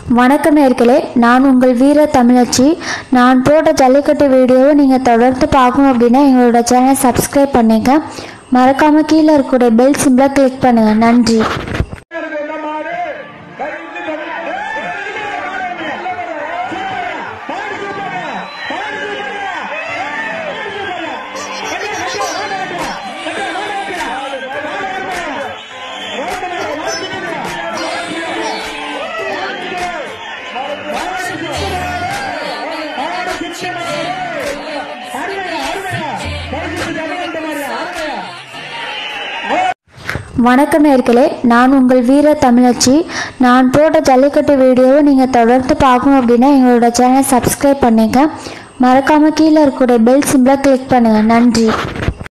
வணக்கம் நேர்களே நான் உங்கள் வீர தமிழச்சி நான் போட்ட ஜல்லிக்கட்டு வீடியோவை நீங்கள் தொடர்ந்து பார்க்கணும் அப்படின்னா எங்களோட சேனல் சப்ஸ்கிரைப் பண்ணிங்க மறக்காமல் கீழே இருக்கக்கூடிய பெல் சிம்பிளை கிளிக் பண்ணுங்கள் நன்றி வணக்கம் நேர்களே நான் உங்கள் வீர தமிழச்சி நான் போட்ட ஜல்லிக்கட்டு வீடியோவை நீங்கள் தொடர்ந்து பார்க்கணும் அப்படின்னா எங்களோட சேனல் சப்ஸ்கிரைப் பண்ணிங்க மறக்காமல் கீழே இருக்கக்கூடிய பெல் சிம்பிளை கிளிக் பண்ணுங்கள் நன்றி